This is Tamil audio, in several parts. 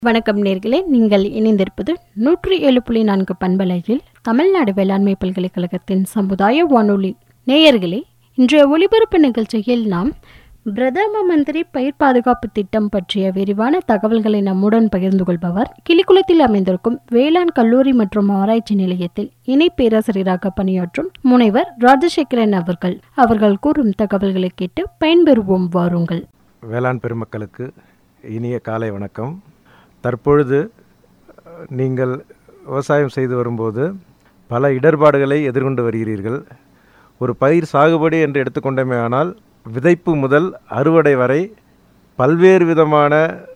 வணக்கம் நேர்களே நீங்கள் இணைந்திருப்பது நூற்றி ஏழு புள்ளி நான்கு பண்பலையில் தமிழ்நாடு வேளாண்மை பல்கலைக்கழகத்தின் சமுதாய வானொலி நேயர்களே இன்றைய ஒலிபரப்பு நிகழ்ச்சியில் நாம் பிரதம மந்திரி பயிர் பாதுகாப்பு திட்டம் பற்றிய விரிவான தகவல்களை நம்முடன் பகிர்ந்து கொள்பவர் கிளிக்குளத்தில் அமைந்திருக்கும் வேளாண் கல்லூரி மற்றும் ஆராய்ச்சி நிலையத்தில் இணை பேராசிரியராக பணியாற்றும் முனைவர் ராஜசேகரன் அவர்கள் அவர்கள் கூறும் தகவல்களை கேட்டு பயன்பெறுவோம் வாருங்கள் வேளாண் பெருமக்களுக்கு இனிய காலை வணக்கம் தற்பொழுது அஹ், நீங்கள் விவசாயம் செய்து வரும்போது பல இடர்பாடுகளை எதிர்கொண்டு வருகிறீர்கள் ஒரு பயிர் சாகுபடி என்று எடுத்துக்கொண்டோமே ஆனால் விதைப்பு முதல் அறுவடை வரை பல்வேறு விதமான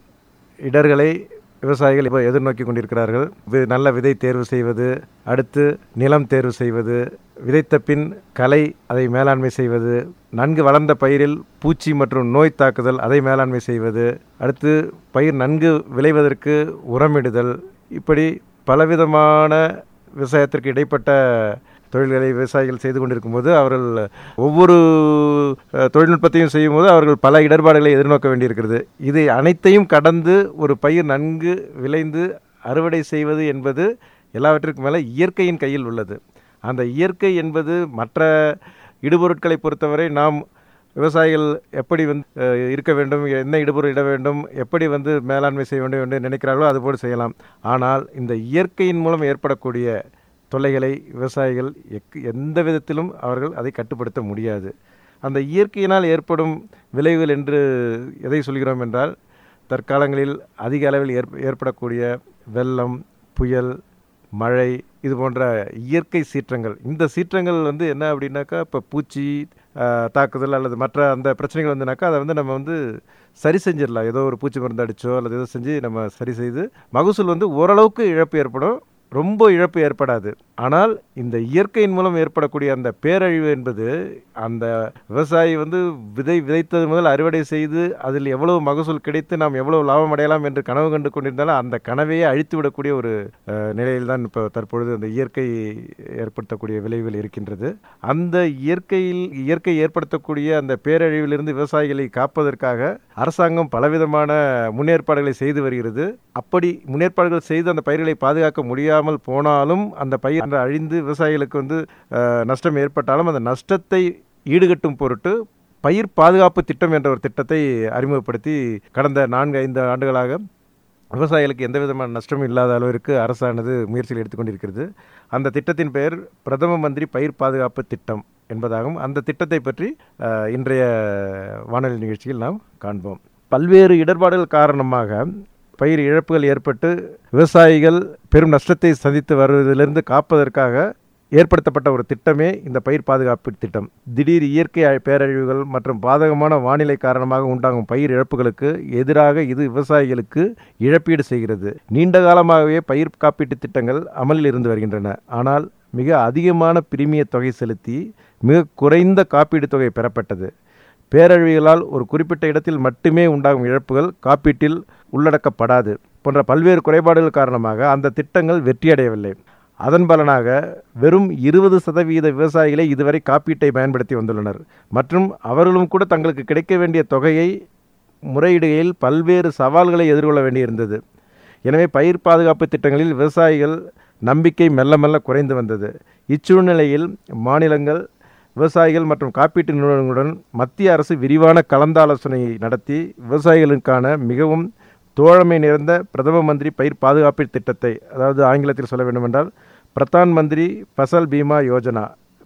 இடர்களை விவசாயிகள் இப்போ எதிர்நோக்கி கொண்டிருக்கிறார்கள் வி- நல்ல விதை தேர்வு செய்வது அடுத்து நிலம் தேர்வு செய்வது விதைத்த பின் களை அதை மேலாண்மை செய்வது நன்கு வளர்ந்த பயிரில் பூச்சி மற்றும் நோய் தாக்குதல் அதை மேலாண்மை செய்வது அடுத்து பயிர் நன்கு விளைவதற்கு உரமிடுதல் இப்படி பலவிதமான விவசாயத்திற்கு இடைப்பட்ட தொழில்களை விவசாயிகள் செய்து கொண்டிருக்கும்போது அவர்கள் ஒவ்வொரு அஹ், தொழில்நுட்பத்தையும் செய்யும்போது அவர்கள் பல இடர்பாடுகளை எதிர்நோக்க வேண்டியிருக்கிறது இதை அனைத்தையும் கடந்து ஒரு பயிர் நன்கு விளைந்து அறுவடை செய்வது என்பது எல்லாவற்றிற்கும் மேலே இயற்கையின் கையில் உள்ளது அந்த இயற்கை என்பது மற்ற இடுபொருட்களை பொறுத்தவரை நாம் விவசாயிகள் எப்படி வந்து அஹ், இருக்க வேண்டும் என்ன இடுபொருள் இட வேண்டும் எப்படி வந்து மேலாண்மை செய்ய வேண்டும் என்று நினைக்கிறார்களோ அதுபோல் செய்யலாம் ஆனால் இந்த இயற்கையின் மூலம் ஏற்படக்கூடிய தொல்லைகளை விவசாயிகள் எக் எந்த விதத்திலும் அவர்கள் அதை கட்டுப்படுத்த முடியாது அந்த இயற்கையினால் ஏற்படும் விளைவுகள் என்று எதை சொல்கிறோம் என்றால் தற்காலங்களில் அதிக அளவில் ஏற்ப ஏற்படக்கூடிய வெள்ளம் புயல் மழை இது போன்ற இயற்கை சீற்றங்கள் இந்த சீற்றங்கள் வந்து என்ன அப்படின்னாக்கா இப்போ பூச்சி ஆஹ், தாக்குதல் அல்லது மற்ற அந்த பிரச்சனைகள் வந்துனாக்கா அதை வந்து நம்ம வந்து சரி செஞ்சிடலாம் ஏதோ ஒரு பூச்சி மருந்து அடிச்சோ அல்லது ஏதோ செஞ்சு நம்ம சரி செய்து மகசூல் வந்து ஓரளவுக்கு இழப்பு ஏற்படும் ரொம்ப இழப்பு ஏற்படாது ஆனால் இந்த இயற்கையின் மூலம் ஏற்படக்கூடிய அந்த பேரழிவு என்பது அந்த விவசாயி வந்து விதை விதைத்தது முதல் அறுவடை செய்து அதில் எவ்வளவு மகசூல் கிடைத்து நாம் எவ்வளவு லாபம் அடையலாம் என்று கனவு கண்டு கொண்டிருந்தாலும் அந்த கனவையே அழித்து விடக்கூடிய ஒரு நிலையில் தான் இப்போ தற்பொழுது அந்த இயற்கை ஏற்படுத்தக்கூடிய விளைவுகள் இருக்கின்றது அந்த இயற்கையில் இயற்கை ஏற்படுத்தக்கூடிய அந்த பேரழிவிலிருந்து விவசாயிகளை காப்பதற்காக அரசாங்கம் பலவிதமான முன்னேற்பாடுகளை செய்து வருகிறது அப்படி முன்னேற்பாடுகள் செய்து அந்த பயிர்களை பாதுகாக்க முடியாமல் போனாலும் அந்த பயிர் அந்த அழிந்து விவசாயிகளுக்கு வந்து அஹ், நஷ்டம் ஏற்பட்டாலும் அந்த நஷ்டத்தை ஈடுகட்டும் பொருட்டு பயிர் பாதுகாப்பு திட்டம் என்ற ஒரு திட்டத்தை அறிமுகப்படுத்தி கடந்த நான்கு ஐந்து ஆண்டுகளாக விவசாயிகளுக்கு எந்த விதமான நஷ்டமும் இல்லாத அளவிற்கு அரசானது முயற்சிகள் எடுத்துக்கொண்டிருக்கிறது அந்த திட்டத்தின் பெயர் பிரதம மந்திரி பயிர் பாதுகாப்பு திட்டம் என்பதாகும் அந்த திட்டத்தை பற்றி அஹ், இன்றைய வானொலி நிகழ்ச்சியில் நாம் காண்போம் பல்வேறு இடர்பாடுகள் காரணமாக பயிர் இழப்புகள் ஏற்பட்டு விவசாயிகள் பெரும் நஷ்டத்தை சந்தித்து வருவதிலிருந்து காப்பதற்காக ஏற்படுத்தப்பட்ட ஒரு திட்டமே இந்த பயிர் பாதுகாப்பு திட்டம் திடீர் இயற்கை அழி- பேரழிவுகள் மற்றும் பாதகமான வானிலை காரணமாக உண்டாகும் பயிர் இழப்புகளுக்கு எதிராக இது விவசாயிகளுக்கு இழப்பீடு செய்கிறது நீண்ட காலமாகவே பயிர் காப்பீட்டு திட்டங்கள் அமலில் இருந்து வருகின்றன ஆனால் மிக அதிகமான பிரீமிய தொகை செலுத்தி மிக குறைந்த காப்பீடு தொகை பெறப்பட்டது பேரழிவுகளால் ஒரு குறிப்பிட்ட இடத்தில் மட்டுமே உண்டாகும் இழப்புகள் காப்பீட்டில் உள்ளடக்கப்படாது போன்ற பல்வேறு குறைபாடுகள் காரணமாக அந்த திட்டங்கள் வெற்றியடையவில்லை அதன் பலனாக வெறும் இருபது சதவீத விவசாயிகளே இதுவரை காப்பீட்டை பயன்படுத்தி வந்துள்ளனர் மற்றும் அவர்களும் கூட தங்களுக்கு கிடைக்க வேண்டிய தொகையை முறையிடுகையில் பல்வேறு சவால்களை எதிர்கொள்ள வேண்டியிருந்தது எனவே பயிர் பாதுகாப்பு திட்டங்களில் விவசாயிகள் நம்பிக்கை மெல்ல மெல்ல குறைந்து வந்தது இச்சூழ்நிலையில் மாநிலங்கள் விவசாயிகள் மற்றும் காப்பீட்டு நிறுவனங்களுடன் மத்திய அரசு விரிவான கலந்தாலோசனை நடத்தி விவசாயிகளுக்கான மிகவும் தோழமை நிறைந்த பிரதம மந்திரி பயிர் பாதுகாப்பு திட்டத்தை அதாவது ஆங்கிலத்தில் சொல்ல வேண்டுமென்றால் பிரதான் மந்திரி ஃபசல் பீமா யோஜனா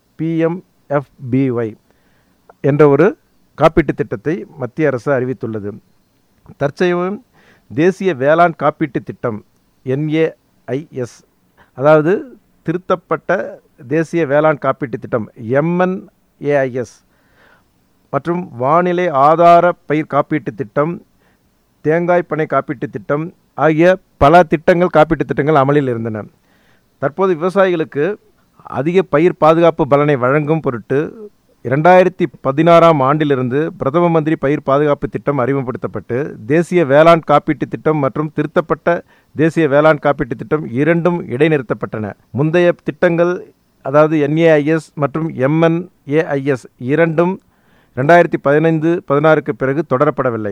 பிஎம்எஃபிஒய் என்ற ஒரு காப்பீட்டு திட்டத்தை மத்திய அரசு அறிவித்துள்ளது தற்சமயம் தேசிய வேளாண் காப்பீட்டு திட்டம் என்ஏஐஎஸ் அதாவது திருத்தப்பட்ட தேசிய வேளாண் காப்பீட்டு திட்டம் எம்என்ஏஐஎஸ் மற்றும் வானிலை ஆதார பயிர் காப்பீட்டு திட்டம் தேங்காய் பனை காப்பீட்டு திட்டம் ஆகிய பல திட்டங்கள் காப்பீட்டு திட்டங்கள் அமலில் இருந்தன தற்போது விவசாயிகளுக்கு அதிக பயிர் பாதுகாப்பு பலனை வழங்கும் பொருட்டு இரண்டாயிரத்தி பதினாறாம் ஆண்டிலிருந்து பிரதம மந்திரி பயிர் பாதுகாப்பு திட்டம் அறிமுகப்படுத்தப்பட்டு தேசிய வேளாண் காப்பீட்டு திட்டம் மற்றும் திருத்தப்பட்ட தேசிய வேளாண் காப்பீட்டு திட்டம் இரண்டும் இடைநிறுத்தப்பட்டன முந்தைய திட்டங்கள் அதாவது என்ஏஐஎஸ் மற்றும் எம்என்ஏஐஎஸ் இரண்டும் ரெண்டாயிரத்தி பதினைந்து பதினாறுக்கு பிறகு தொடரப்படவில்லை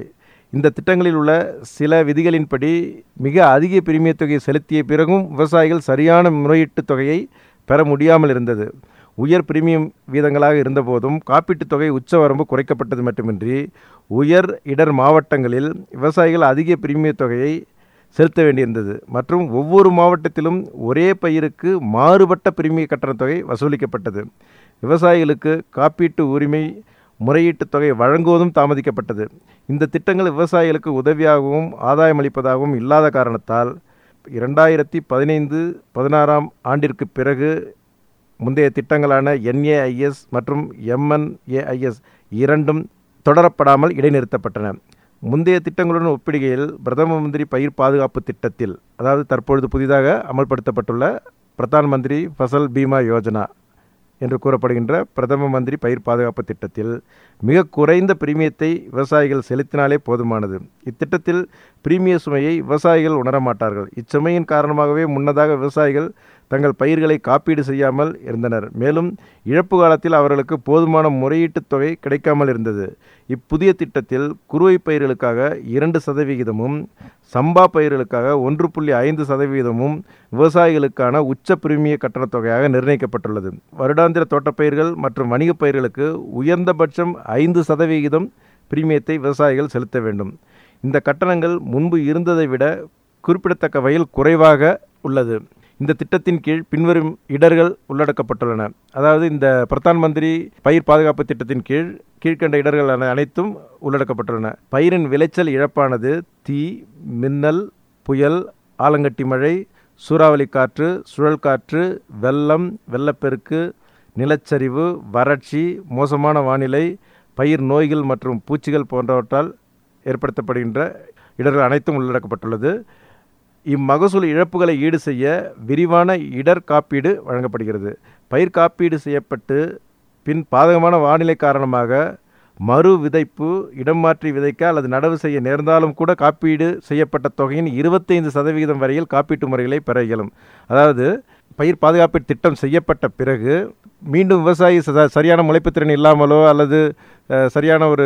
இந்த திட்டங்களில் உள்ள சில விதிகளின்படி மிக அதிக பிரீமிய தொகையை செலுத்திய பிறகும் விவசாயிகள் சரியான முறையீட்டு தொகையை பெற முடியாமல் இருந்தது உயர் பிரீமியம் வீதங்களாக இருந்தபோதும் காப்பீட்டுத் தொகை உச்சவரம்பு குறைக்கப்பட்டது மட்டுமின்றி உயர் இடர் மாவட்டங்களில் விவசாயிகள் அதிக பிரீமிய தொகையை செலுத்த வேண்டியிருந்தது மற்றும் ஒவ்வொரு மாவட்டத்திலும் ஒரே பயிருக்கு மாறுபட்ட பிரீமிய கட்டணத் தொகை வசூலிக்கப்பட்டது விவசாயிகளுக்கு காப்பீட்டு உரிமை முறையீட்டுத் தொகை வழங்குவதும் தாமதிக்கப்பட்டது இந்த திட்டங்கள் விவசாயிகளுக்கு உதவியாகவும் ஆதாயமளிப்பதாகவும் இல்லாத காரணத்தால் இரண்டாயிரத்தி பதினைந்து பதினாறாம் ஆண்டிற்கு பிறகு முந்தைய திட்டங்களான என்ஏஐஎஸ் மற்றும் எம்என்ஏஐஎஸ் இரண்டும் தொடரப்படாமல் இடைநிறுத்தப்பட்டன முந்தைய திட்டங்களுடன் ஒப்பிடுகையில் பிரதம மந்திரி பயிர் பாதுகாப்பு திட்டத்தில் அதாவது தற்பொழுது புதிதாக அமல்படுத்தப்பட்டுள்ள பிரதான் மந்திரி ஃபசல் பீமா யோஜனா என்று கூறப்படுகின்ற பிரதம மந்திரி பயிர் பாதுகாப்பு திட்டத்தில் மிக குறைந்த பிரீமியத்தை விவசாயிகள் செலுத்தினாலே போதுமானது இத்திட்டத்தில் பிரீமிய சுமையை விவசாயிகள் உணரமாட்டார்கள் இச்சுமையின் காரணமாகவே முன்னதாக விவசாயிகள் தங்கள் பயிர்களை காப்பீடு செய்யாமல் இருந்தனர் மேலும் இழப்பு காலத்தில் அவர்களுக்கு போதுமான முறையீட்டுத் தொகை கிடைக்காமல் இருந்தது இப்புதிய திட்டத்தில் குறுவை பயிர்களுக்காக இரண்டு சதவிகிதமும் சம்பா பயிர்களுக்காக ஒன்று புள்ளி ஐந்து சதவீதமும் விவசாயிகளுக்கான உச்ச பிரீமிய கட்டணத் தொகையாக நிர்ணயிக்கப்பட்டுள்ளது வருடாந்திர தோட்டப்பயிர்கள் மற்றும் வணிகப் பயிர்களுக்கு உயர்ந்தபட்சம் ஐந்து சதவிகிதம் பிரீமியத்தை விவசாயிகள் செலுத்த வேண்டும் இந்த கட்டணங்கள் முன்பு இருந்ததை விட குறிப்பிடத்தக்க வகையில் குறைவாக உள்ளது இந்த திட்டத்தின் கீழ் பின்வரும் இடர்கள் உள்ளடக்கப்பட்டுள்ளன அதாவது இந்த பிரதான் மந்திரி பயிர் பாதுகாப்பு திட்டத்தின் கீழ் கீழ்கண்ட இடர்கள் அன- அனைத்தும் உள்ளடக்கப்பட்டுள்ளன பயிரின் விளைச்சல் இழப்பானது தீ மின்னல் புயல் ஆலங்கட்டி மழை சூறாவளி காற்று சுழல் காற்று வெள்ளம் வெள்ளப்பெருக்கு நிலச்சரிவு வறட்சி மோசமான வானிலை பயிர் நோய்கள் மற்றும் பூச்சிகள் போன்றவற்றால் ஏற்படுத்தப்படுகின்ற இடர்கள் அனைத்தும் உள்ளடக்கப்பட்டுள்ளது இம்மகசூல் இழப்புகளை ஈடு செய்ய விரிவான இடர் காப்பீடு வழங்கப்படுகிறது பயிர் காப்பீடு செய்யப்பட்டு பின் பாதகமான வானிலை காரணமாக மறு விதைப்பு இடம் மாற்றி விதைக்க அல்லது நடவு செய்ய நேர்ந்தாலும் கூட காப்பீடு செய்யப்பட்ட தொகையின் இருபத்தைந்து சதவிகிதம் வரையில் காப்பீட்டு முறைகளை பெற இயலும் அதாவது பயிர் பாதுகாப்பு திட்டம் செய்யப்பட்ட பிறகு மீண்டும் விவசாயி ச- சரியான முளைப்புத்திறன் இல்லாமலோ அல்லது அஹ், சரியான ஒரு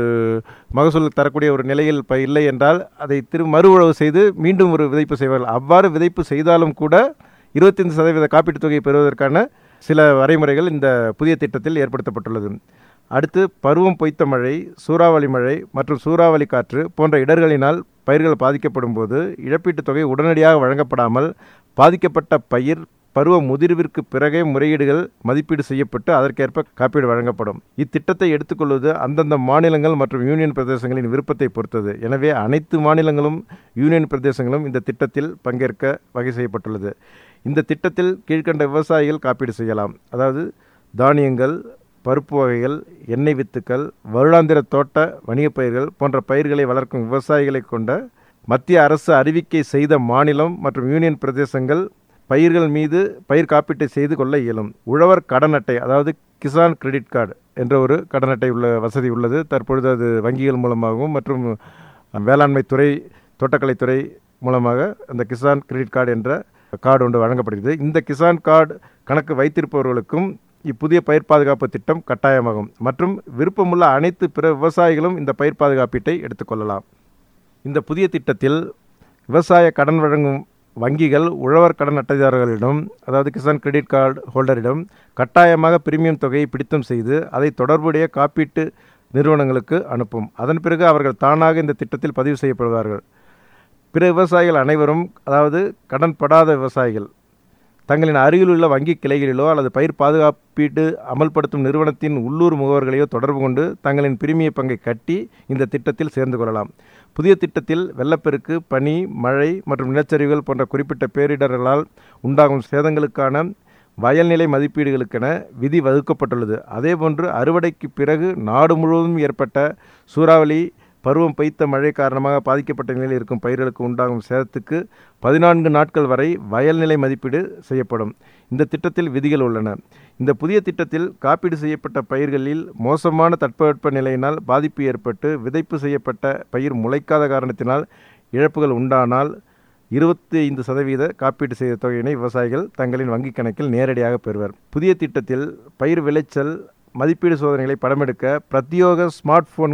மகசூல் தரக்கூடிய ஒரு நிலையில் இப்போ இல்லை என்றால் அதை திரு மறு உழவு செய்து மீண்டும் ஒரு விதைப்பு செய்வார்கள் அவ்வாறு விதைப்பு செய்தாலும் கூட இருபத்தைந்து சதவீத காப்பீட்டுத் தொகையை பெறுவதற்கான சில வரைமுறைகள் இந்த புதிய திட்டத்தில் ஏற்படுத்தப்பட்டுள்ளது அடுத்து பருவம் பொய்த்த மழை சூறாவளி மழை மற்றும் சூறாவளி காற்று போன்ற இடர்களினால் பயிர்கள் பாதிக்கப்படும் போது இழப்பீட்டுத் தொகை உடனடியாக வழங்கப்படாமல் பாதிக்கப்பட்ட பயிர் பருவ முதிர்விற்கு பிறகே முறையீடுகள் மதிப்பீடு செய்யப்பட்டு அதற்கேற்ப காப்பீடு வழங்கப்படும் இத்திட்டத்தை எடுத்துக்கொள்வது அந்தந்த மாநிலங்கள் மற்றும் யூனியன் பிரதேசங்களின் விருப்பத்தை பொறுத்தது எனவே அனைத்து மாநிலங்களும் யூனியன் பிரதேசங்களும் இந்த திட்டத்தில் பங்கேற்க வகை செய்யப்பட்டுள்ளது இந்த திட்டத்தில் கீழ்க்கண்ட விவசாயிகள் காப்பீடு செய்யலாம் அதாவது தானியங்கள் பருப்பு வகைகள் எண்ணெய் வித்துக்கள் வருடாந்திர தோட்ட வணிகப் பயிர்கள் போன்ற பயிர்களை வளர்க்கும் விவசாயிகளை கொண்ட மத்திய அரசு அறிவிக்கை செய்த மாநிலம் மற்றும் யூனியன் பிரதேசங்கள் பயிர்கள் மீது பயிர் காப்பீட்டை செய்து கொள்ள இயலும் உழவர் கடன் அட்டை அதாவது கிசான் கிரெடிட் கார்டு என்ற ஒரு கடன் அட்டை உள்ள வசதி உள்ளது தற்பொழுது அது வங்கிகள் மூலமாகவும் மற்றும் வேளாண்மை துறை தோட்டக்கலைத்துறை மூலமாக அந்த கிசான் கிரெடிட் கார்டு என்ற கார்டு ஒன்று வழங்கப்படுகிறது இந்த கிசான் கார்டு கணக்கு வைத்திருப்பவர்களுக்கும் இப்புதிய பயிர் பாதுகாப்பு திட்டம் கட்டாயமாகும் மற்றும் விருப்பமுள்ள அனைத்து பிற விவசாயிகளும் இந்த பயிர் பாதுகாப்பீட்டை எடுத்துக்கொள்ளலாம் இந்த புதிய திட்டத்தில் விவசாய கடன் வழங்கும் வங்கிகள் உழவர் கடன் அட்டைதாரர்களிடம் அதாவது கிசான் கிரெடிட் கார்டு ஹோல்டரிடம் கட்டாயமாக பிரீமியம் தொகையை பிடித்தம் செய்து அதை தொடர்புடைய காப்பீட்டு நிறுவனங்களுக்கு அனுப்பும் அதன் பிறகு அவர்கள் தானாக இந்த திட்டத்தில் பதிவு செய்யப்படுவார்கள் பிற விவசாயிகள் அனைவரும் அதாவது கடன் படாத விவசாயிகள் தங்களின் அருகிலுள்ள வங்கி கிளைகளிலோ அல்லது பயிர் பாதுகாப்பீட்டு அமல்படுத்தும் நிறுவனத்தின் உள்ளூர் முகவர்களையோ தொடர்பு கொண்டு தங்களின் பிரிமிய பங்கை கட்டி இந்த திட்டத்தில் சேர்ந்து கொள்ளலாம் புதிய திட்டத்தில் வெள்ளப்பெருக்கு பனி மழை மற்றும் நிலச்சரிவுகள் போன்ற குறிப்பிட்ட பேரிடர்களால் உண்டாகும் சேதங்களுக்கான வயல்நிலை மதிப்பீடுகளுக்கென விதி வகுக்கப்பட்டுள்ளது அதேபோன்று அறுவடைக்கு பிறகு நாடு முழுவதும் ஏற்பட்ட சூறாவளி பருவம் பெய்த்த மழை காரணமாக பாதிக்கப்பட்ட நிலையில் இருக்கும் பயிர்களுக்கு உண்டாகும் சேதத்துக்கு பதினான்கு நாட்கள் வரை வயல்நிலை மதிப்பீடு செய்யப்படும் இந்த திட்டத்தில் விதிகள் உள்ளன இந்த புதிய திட்டத்தில் காப்பீடு செய்யப்பட்ட பயிர்களில் மோசமான தட்பவெட்ப நிலையினால் பாதிப்பு ஏற்பட்டு விதைப்பு செய்யப்பட்ட பயிர் முளைக்காத காரணத்தினால் இழப்புகள் உண்டானால் இருபத்தி ஐந்து சதவீத காப்பீடு செய்த தொகையினை விவசாயிகள் தங்களின் வங்கிக் கணக்கில் நேரடியாக பெறுவர் புதிய திட்டத்தில் பயிர் விளைச்சல் மதிப்பீடு சோதனைகளை படமெடுக்க பிரத்யோக ஸ்மார்ட் போன்கள்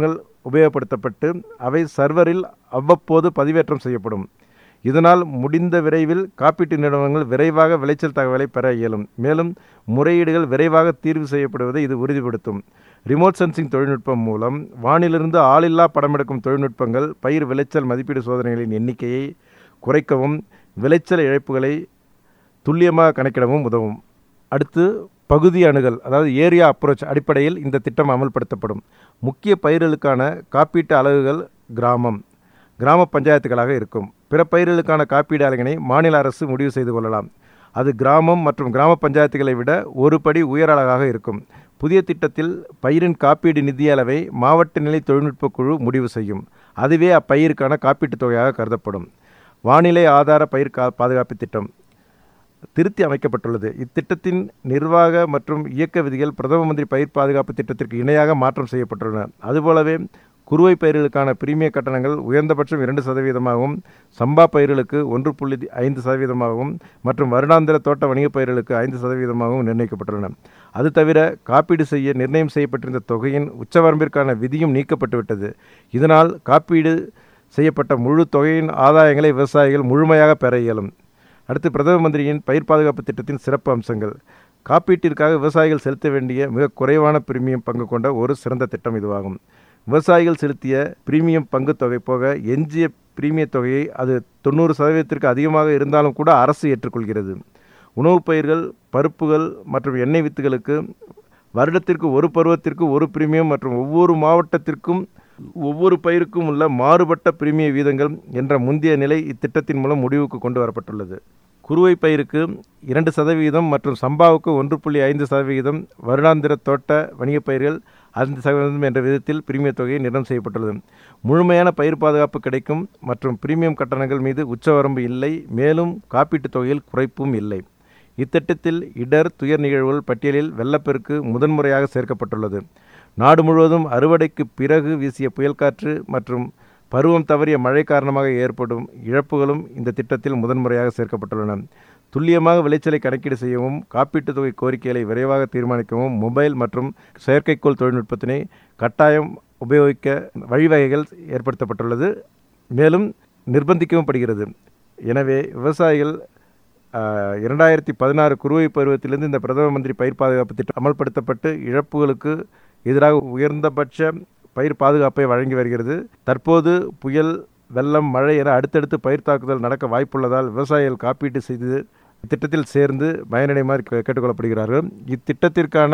உபயோகப்படுத்தப்பட்டு அவை சர்வரில் அவ்வப்போது பதிவேற்றம் செய்யப்படும் இதனால் முடிந்த விரைவில் காப்பீட்டு நிறுவனங்கள் விரைவாக விளைச்சல் தகவலை பெற இயலும் மேலும் முறையீடுகள் விரைவாக தீர்வு செய்யப்படுவதை இது உறுதிப்படுத்தும் ரிமோட் சென்சிங் தொழில்நுட்பம் மூலம் வானிலிருந்து ஆளில்லா படமெடுக்கும் தொழில்நுட்பங்கள் பயிர் விளைச்சல் மதிப்பீடு சோதனைகளின் எண்ணிக்கையை குறைக்கவும் விளைச்சல் இழப்புகளை துல்லியமாக கணக்கிடவும் உதவும் அடுத்து பகுதி அணுகல் அதாவது ஏரியா அப்ரோச் அடிப்படையில் இந்த திட்டம் அமல்படுத்தப்படும் முக்கிய பயிர்களுக்கான காப்பீட்டு அலகுகள் கிராமம் கிராம பஞ்சாயத்துகளாக இருக்கும் பிற பயிர்களுக்கான காப்பீடு அலகினை மாநில அரசு முடிவு செய்து கொள்ளலாம் அது கிராமம் மற்றும் கிராம பஞ்சாயத்துகளை விட ஒரு படி உயர் அலகாக இருக்கும் புதிய திட்டத்தில் பயிரின் காப்பீடு நிதி அளவை மாவட்ட நிலை தொழில்நுட்ப குழு முடிவு செய்யும் அதுவே அப்பயிருக்கு காப்பீட்டுத் தொகையாக கருதப்படும் வானிலை ஆதார பயிர் கா பாதுகாப்பு திட்டம் திருத்தி அமைக்கப்பட்டுள்ளது இத்திட்டத்தின் நிர்வாக மற்றும் இயக்க விதிகள் பிரதம மந்திரி பயிர் பாதுகாப்பு திட்டத்திற்கு இணையாக மாற்றம் செய்யப்பட்டுள்ளன அதுபோலவே குறுவை பயிர்களுக்கான பிரீமிய கட்டணங்கள் உயர்ந்தபட்சம் இரண்டு சதவீதமாகவும் சம்பா பயிர்களுக்கு ஒன்று புள்ளி ஐந்து சதவீதமாகவும் மற்றும் வருடாந்திர தோட்ட வணிகப் பயிர்களுக்கு ஐந்து சதவீதமாகவும் நிர்ணயிக்கப்பட்டுள்ளன அது தவிர காப்பீடு செய்ய நிர்ணயம் செய்யப்பட்டிருந்த தொகையின் உச்சவரம்பிற்கான விதியும் நீக்கப்பட்டுவிட்டது இதனால் காப்பீடு செய்யப்பட்ட முழு தொகையின் ஆதாயங்களை விவசாயிகள் முழுமையாக பெற இயலும் அடுத்து பிரதம மந்திரியின் பயிர் பாதுகாப்பு திட்டத்தின் சிறப்பு அம்சங்கள் காப்பீட்டிற்காக விவசாயிகள் செலுத்த வேண்டிய மிக குறைவான பிரீமியம் பங்கு கொண்ட ஒரு சிறந்த திட்டம் இதுவாகும் விவசாயிகள் செலுத்திய பிரீமியம் பங்கு தொகை போக எஞ்சிய பிரீமிய தொகையை அது தொண்ணூறு சதவீதத்திற்கு அதிகமாக இருந்தாலும் கூட அரசு ஏற்றுக்கொள்கிறது உணவுப் பயிர்கள் பருப்புகள் மற்றும் எண்ணெய் வித்துகளுக்கு வருடத்திற்கு ஒரு பருவத்திற்கு ஒரு பிரீமியம் மற்றும் ஒவ்வொரு மாவட்டத்திற்கும் ஒவ்வொரு பயிருக்கும் உள்ள மாறுபட்ட பிரீமிய வீதங்கள் என்ற முந்தைய நிலை இத்திட்டத்தின் மூலம் முடிவுக்கு கொண்டு வரப்பட்டுள்ளது குறுவை பயிருக்கு இரண்டு சதவீதம் மற்றும் சம்பாவுக்கு ஒன்று புள்ளி ஐந்து சதவிகிதம் வருடாந்திர தோட்ட வணிகப் பயிர்கள் ஐந்து சதவீதம் என்ற விதத்தில் பிரீமிய தொகை நிர்ணயம் செய்யப்பட்டுள்ளது முழுமையான பயிர் பாதுகாப்பு கிடைக்கும் மற்றும் பிரீமியம் கட்டணங்கள் மீது உச்சவரம்பு இல்லை மேலும் காப்பீட்டுத் தொகையில் குறைப்பும் இல்லை இத்திட்டத்தில் இடர் துயர் நிகழ்வுகள் பட்டியலில் வெள்ளப்பெருக்கு முதன்முறையாக சேர்க்கப்பட்டுள்ளது நாடு முழுவதும் அறுவடைக்கு பிறகு வீசிய புயல் காற்று மற்றும் பருவம் தவறிய மழை காரணமாக ஏற்படும் இழப்புகளும் இந்த திட்டத்தில் முதன்முறையாக சேர்க்கப்பட்டுள்ளன துல்லியமாக விளைச்சலை கணக்கீடு செய்யவும் காப்பீட்டுத் தொகை கோரிக்கைகளை விரைவாக தீர்மானிக்கவும் மொபைல் மற்றும் செயற்கைக்கோள் தொழில்நுட்பத்தினை கட்டாயம் உபயோகிக்க வழிவகைகள் ஏற்படுத்தப்பட்டுள்ளது மேலும் நிர்பந்திக்கவும் படுகிறது எனவே விவசாயிகள் இரண்டாயிரத்தி பதினாறு குறுவை பருவத்திலிருந்து இந்த பிரதம மந்திரி பயிர் பாதுகாப்பு திட்டம் அமல்படுத்தப்பட்டு இழப்புகளுக்கு எதிராக உயர்ந்தபட்ச பயிர் பாதுகாப்பை வழங்கி வருகிறது தற்போது புயல் வெள்ளம் மழை என அடுத்தடுத்து பயிர் தாக்குதல் நடக்க வாய்ப்புள்ளதால் விவசாயிகள் காப்பீட்டு செய்து இத்திட்டத்தில் சேர்ந்து பயனடைமாறு கேட்டுக்கொள்ளப்படுகிறார்கள் இத்திட்டத்திற்கான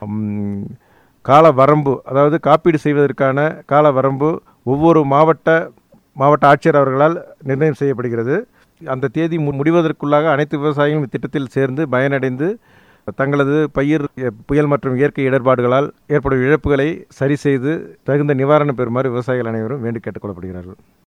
கால வரம்பு அதாவது காப்பீடு செய்வதற்கான கால வரம்பு ஒவ்வொரு மாவட்ட மாவட்ட ஆட்சியர் அவர்களால் நிர்ணயம் செய்யப்படுகிறது அந்த தேதி முடிவதற்குள்ளாக அனைத்து விவசாயிகளும் இத்திட்டத்தில் சேர்ந்து பயனடைந்து தங்களது பயிர் புயல் மற்றும் இயற்கை இடர்பாடுகளால் ஏற்படும் இழப்புகளை சரி செய்து தகுந்த நிவாரணம் பெறுமாறு விவசாயிகள் அனைவரும் வேண்டி கேட்டுக்கொள்ளப்படுகிறார்கள்